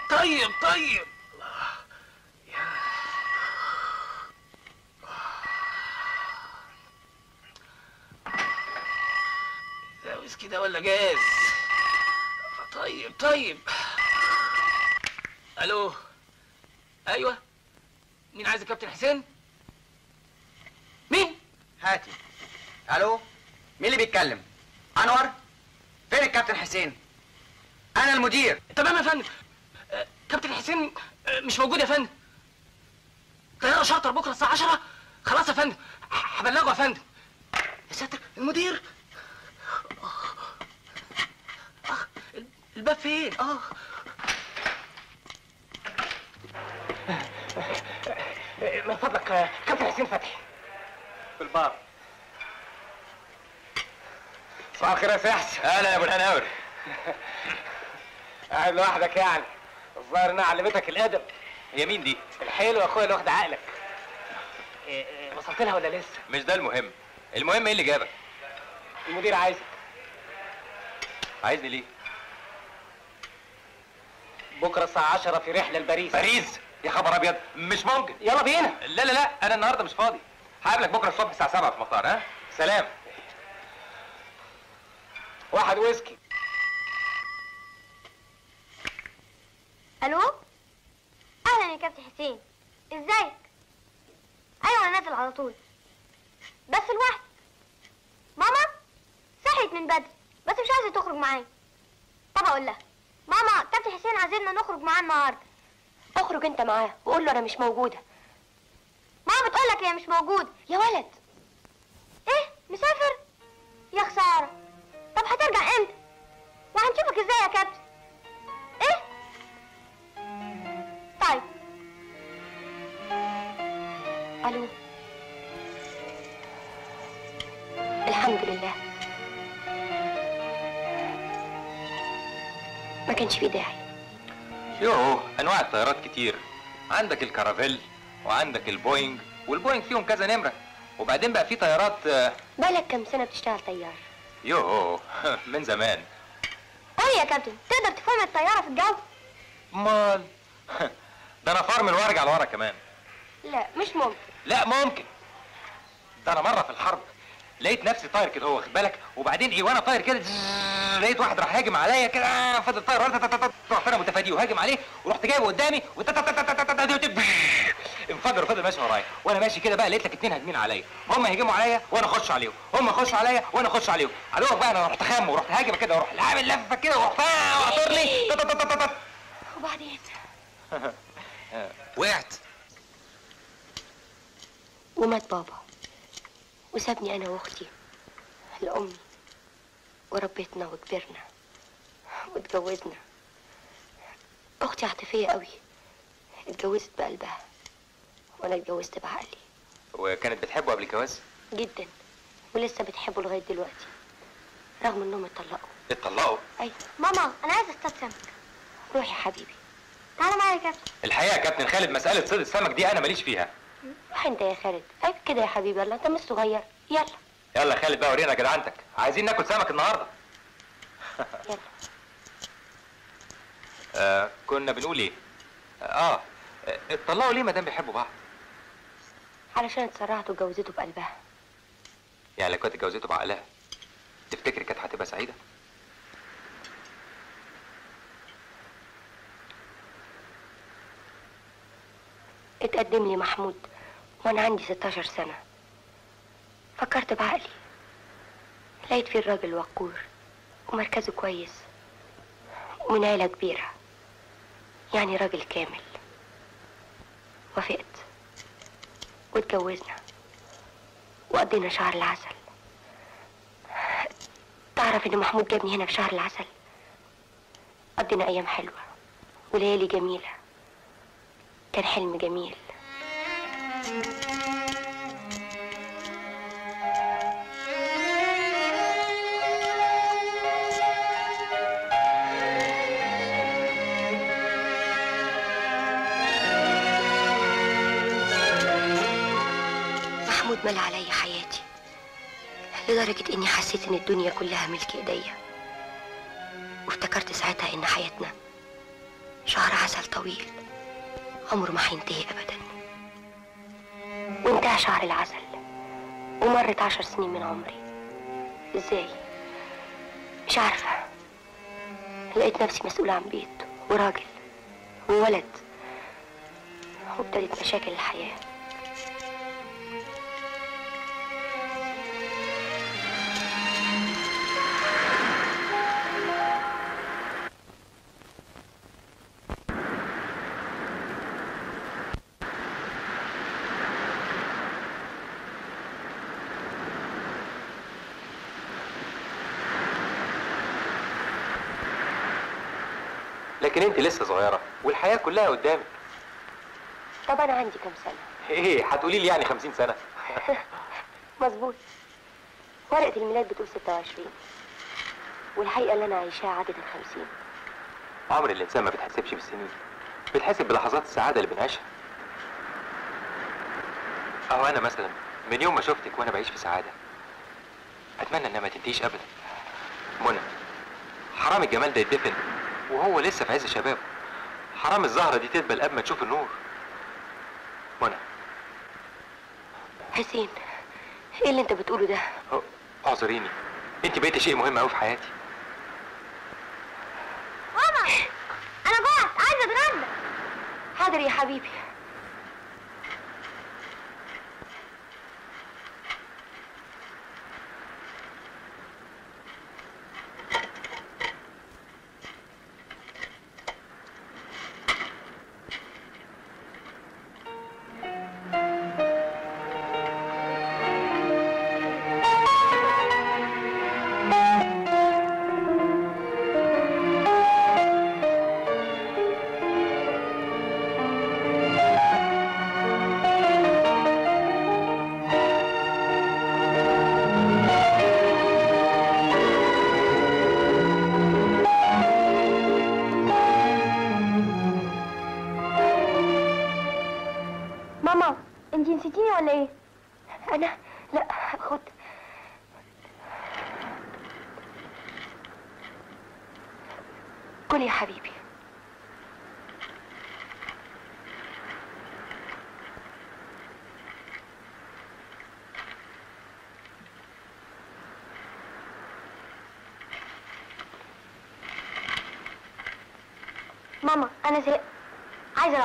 طيب طيب ده ويسكي ده ولا جاز طيب طيب الو ايوه مين عايز الكابتن حسين مين هاتي الو مين اللي بيتكلم انور فين الكابتن حسين انا المدير تمام يا فندم آه، كابتن حسين آه، مش موجود يا فندم طيارة شاطر بكرة الساعة 10 خلاص يا فندم ه- هبلغه يا فندم يا ساتر المدير آه، الباب فين؟ اه من فضلك آه، كابتن حسين فتحي في البار صباح الخير يا سحس اهلا يا ابو الهناور قاعد لوحدك يعني الظاهر انها علمتك الادب هي مين دي؟ الحلو يا اخويا اللي واخد عقلك آه، آه، وصلت لها ولا لسه؟ مش ده المهم المهم ايه اللي جابك المدير عايزك عايزني ليه بكرة الساعة 10 في رحلة لباريس باريس يا خبر ابيض مش ممكن يلا بينا لا لا لا انا النهارده مش فاضي هقابلك بكره الصبح الساعه 7 في المطار ها سلام واحد ويسكي الو اهلا يا كابتن حسين ازيك ايوه انا نازل على طول بس لوحدي ماما صحيت من بدري بس مش عايزه تخرج معايا طب اقول لها ماما كابتن حسين عايزيننا نخرج معاه النهارده اخرج انت معاه وقول له انا مش موجوده ماما بتقول لك هي مش موجوده يا ولد ايه مسافر يا خساره طب هترجع امتى وهنشوفك ازاي يا كابتن ايه طيب الو الحمد لله ما كانش في داعي يوه انواع الطيارات كتير عندك الكارافيل وعندك البوينج والبوينج فيهم كذا نمره وبعدين بقى في طيارات آه، بالك كم سنه بتشتغل طيار يوه من زمان ايه يا كابتن تقدر تفهم الطياره في الجو امال ده انا فرمل وارجع لورا كمان لا مش ممكن لا ممكن ده انا مره في الحرب لقيت نفسي طاير كده هو واخد بالك وبعدين ايه وانا طاير كده زzzz، لقيت واحد راح هاجم عليا كده فضل طاير ورا تتتتت، رحت انا متفاديه وهاجم عليه ورحت جايبه قدامي وتتتتتتت، انفجر وفضل ماشي ورايا وانا ماشي كده بقى لقيت لك اتنين هاجمين عليا هم يهجموا عليا وانا اخش عليهم هم يخشوا عليا وانا اخش عليهم علوك بقى انا رحت خام ورحت هاجم كده واروح عامل لفه كده ورحت اعطر لي تتتتتت. وبعدين وقعت ومات بابا وسابني انا واختي لامي وربيتنا وكبرنا واتجوزنا اختي عاطفيه قوي اتجوزت بقلبها وانا اتجوزت بعقلي وكانت بتحبه قبل الجواز جدا ولسه بتحبه لغايه دلوقتي رغم انهم اتطلقوا اتطلقوا ايوه ماما انا عايزه اصطاد سمك روح يا حبيبي تعالى معايا يا كابتن الحقيقه يا كابتن خالد مساله صيد السمك دي انا ماليش فيها روح انت يا خالد عيب كده يا حبيبي يلا انت مش صغير يلا يلا يا خالد بقى ورينا جدعنتك عايزين ناكل سمك النهارده يلا آه كنا بنقول ايه اه آه، اتطلقوا ليه ما دام بيحبوا بعض علشان اتسرعت وجوزته بقلبها يعني لو كانت اتجوزته بعقلها تفتكري كانت هتبقى سعيده اتقدم لي محمود وانا عندي 16 سنة فكرت بعقلي لقيت فيه الراجل وقور ومركزه كويس ومن عيلة كبيرة يعني راجل كامل وافقت واتجوزنا وقضينا شهر العسل تعرف ان محمود جابني هنا في شهر العسل قضينا ايام حلوة وليالي جميلة كان حلم جميل محمود ملى علي حياتي لدرجة إني حسيت إن الدنيا كلها ملك إيديا وافتكرت ساعتها إن حياتنا شهر عسل طويل عمره ما هينتهي ابدا وانتهى شهر العسل ومرت عشر سنين من عمري ازاي مش عارفة لقيت نفسي مسؤولة عن بيت وراجل وولد وابتدت مشاكل الحياة لكن انت لسه صغيره والحياه كلها قدامك طب انا عندي كام سنة ايه هتقولي لي يعني 50 سنه مظبوط ورقة الميلاد بتقول 26 والحقيقة اللي أنا عايشاها عدد الخمسين عمر الانسان ما بتحسبش بالسنين بتحسب بلحظات السعاده اللي بنعيشها اهو انا مثلا من يوم ما شفتك وانا بعيش في سعاده اتمنى انها ما تنتهيش ابدا منى حرام الجمال ده يدفن وهو لسه في عز شبابه حرام الزهره دي تدبل قبل ما تشوف النور منى حسين ايه اللي انت بتقوله ده أه، اعذريني انت بقيتي شيء مهم قوي في حياتي ماما انا جوعت عايزه اتغدى حاضر يا حبيبي ماما انتي نسيتيني ولا ايه انا لا خد كل يا حبيبي ماما انا زهقت عايزه